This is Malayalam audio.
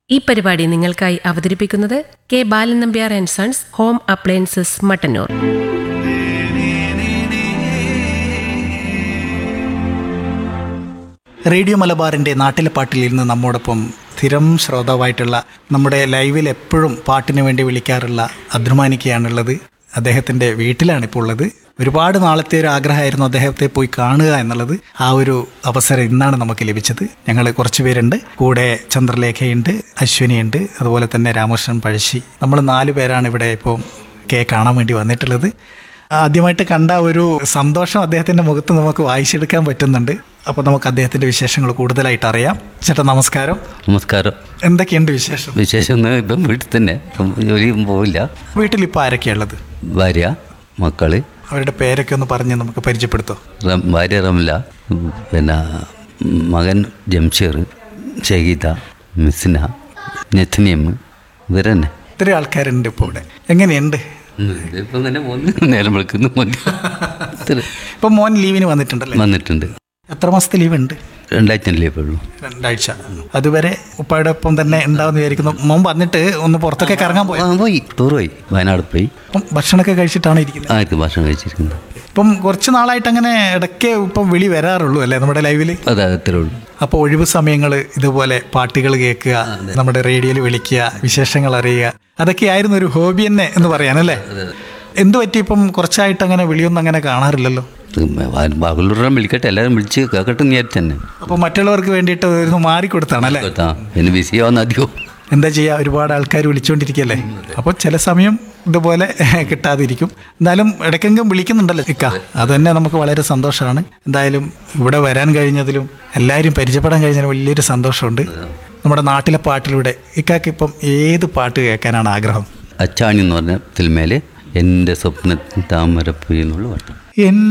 ഈ പരിപാടി നിങ്ങൾക്കായി അവതരിപ്പിക്കുന്നത് K Balan Nambiar and sons home appliances Mattannur radio മലബാറിൻ്റെ നാട്ടിലെ പാട്ടിൽ ഇരുന്ന് നമ്മോടൊപ്പം സ്ഥിരം ശ്രോതാവായിട്ടുള്ള നമ്മുടെ ലൈവിൽ എപ്പോഴും പാട്ടിന് വേണ്ടി വിളിക്കാറുള്ള അദ്രുമാനിക്കയാണുള്ളത് അദ്ദേഹത്തിൻ്റെ വീട്ടിലാണ് ഇപ്പോൾ ഉള്ളത് ഒരുപാട് നാളത്തെ ഒരു ആഗ്രഹമായിരുന്നു അദ്ദേഹത്തെ പോയി കാണുക എന്നുള്ളത് ആ ഒരു അവസരം ഇന്നാണ് നമുക്ക് ലഭിച്ചത് ഞങ്ങൾ കുറച്ച് പേരുണ്ട് കൂടെ ചന്ദ്രലേഖയുണ്ട് അശ്വിനിയുണ്ട് അതുപോലെ തന്നെ രാമകൃഷ്ണൻ പഴശ്ശി നമ്മൾ നാല് പേരാണ് ഇവിടെ ഇപ്പോൾ കെ കാണാൻ വേണ്ടി വന്നിട്ടുള്ളത് ആദ്യമായിട്ട് കണ്ട ഒരു സന്തോഷം അദ്ദേഹത്തിന്റെ മുഖത്ത് നമുക്ക് വായിച്ചെടുക്കാൻ പറ്റുന്നുണ്ട് അപ്പോൾ നമുക്ക് അദ്ദേഹത്തിന്റെ വിശേഷങ്ങൾ കൂടുതലായിട്ട് അറിയാം ചേട്ടാ നമസ്കാരം നമസ്കാരം എന്തൊക്കെയുണ്ട് വിശേഷം വിശേഷം ഒന്നും ഇപ്പം വീട്ടിൽ തന്നെ ഇപ്പം ജോലിയും പോവില്ല വീട്ടിൽ ഇപ്പോൾ ആരൊക്കെയുള്ളത് ഭാര്യ മക്കള് അവരുടെ പേരൊക്കെ ഒന്ന് പറഞ്ഞ് നമുക്ക് പരിചയപ്പെടുത്തോ റം- ഭാര്യ റംല ഉം, പിന്നെ മകൻ ജംഷീർ ഷഹീദ മിസ്ന നെഥ്നിയം ഇവരെന്നെ ഇത്രയും ആൾക്കാരുണ്ട് ഇപ്പോൾ ഇവിടെ എങ്ങനെയുണ്ട് ഇപ്പം തന്നെ പോകുന്നു നേരം വിളിക്കുന്നു ഇപ്പം മോൻ ലീവിന് വന്നിട്ടുണ്ടല്ലേ വന്നിട്ടുണ്ട് എത്ര മാസത്തെ ലീവ് ഉണ്ട് രണ്ടാഴ്ച ലീവേ ഉള്ളൂ രണ്ടാഴ്ച അതുവരെ ഉപ്പായുടെ ഒപ്പം തന്നെ ഉണ്ടാവുമെന്ന് വിചാരിക്കുന്നു മോൻ വന്നിട്ട് ഒന്ന് പുറത്തൊക്കെ കറങ്ങാൻ പോയി ആ പോയി ടൂർ പോയി വയനാട് പോയി അപ്പം ഭക്ഷണമൊക്കെ കഴിച്ചിട്ടാണ് ഇരിക്കുന്നത് ആർക്ക് ഭക്ഷണം കഴിച്ചിരിക്കുന്നത് ഇപ്പം കുറച്ച് നാളായിട്ട് അങ്ങനെ ഇടയ്ക്ക് ഇപ്പം വിളി വരാറുള്ളൂ അല്ലേ നമ്മുടെ ലൈവിൽ അതെ അത്രേ ഉള്ളൂ അപ്പോൾ ഒഴിവ് സമയങ്ങൾ ഇതുപോലെ പാട്ടുകൾ കേൾക്കുക നമ്മുടെ റേഡിയോയിൽ വിളിക്കുക വിശേഷങ്ങൾ അറിയുക അതൊക്കെയായിരുന്നു ഒരു ഹോബി തന്നെ എന്ന് പറയാനല്ലേ എന്ത് പറ്റി ഇപ്പം കുറച്ചായിട്ട് അങ്ങനെ വിളിയൊന്നും അങ്ങനെ കാണാറില്ലല്ലോ ബാഗുള്ളൂരെ വിളിക്കട്ടെ എല്ലാവരും വിളിച്ച് കേൾക്കട്ടെ എന്ന് വിചാരിച്ചു തന്നെ അപ്പോൾ മറ്റുള്ളവർക്ക് വേണ്ടിയിട്ട് ഒന്ന് മാറിക്കൊടുത്താണല്ലേ ആ പിന്നെ ബിസി ആവുന്ന അധികം എന്താ ചെയ്യുക ഒരുപാട് ആൾക്കാർ വിളിച്ചുകൊണ്ടിരിക്കുകയല്ലേ അപ്പോൾ ചില സമയം ഇതുപോലെ കിട്ടാതിരിക്കും എന്തായാലും ഇടയ്ക്കെങ്കിലും വിളിക്കുന്നുണ്ടല്ലോ ഇക്ക അത് തന്നെ നമുക്ക് വളരെ സന്തോഷമാണ് എന്തായാലും ഇവിടെ വരാൻ കഴിഞ്ഞതിലും എല്ലാവരും പരിചയപ്പെടാൻ കഴിഞ്ഞതിലും വലിയൊരു സന്തോഷമുണ്ട് നമ്മുടെ നാട്ടിലെ പാട്ടിലൂടെ ഇക്കാക്ക് ഇപ്പം ഏത് പാട്ട് കേൾക്കാനാണ് ആഗ്രഹം അച്ചാണി എന്ന് പറഞ്ഞ സിനിമയിൽ എൻ്റെ സ്വപ്നത്തിൽ താമരപ്പുഴ എന്നുള്ള പാട്ട് എൻ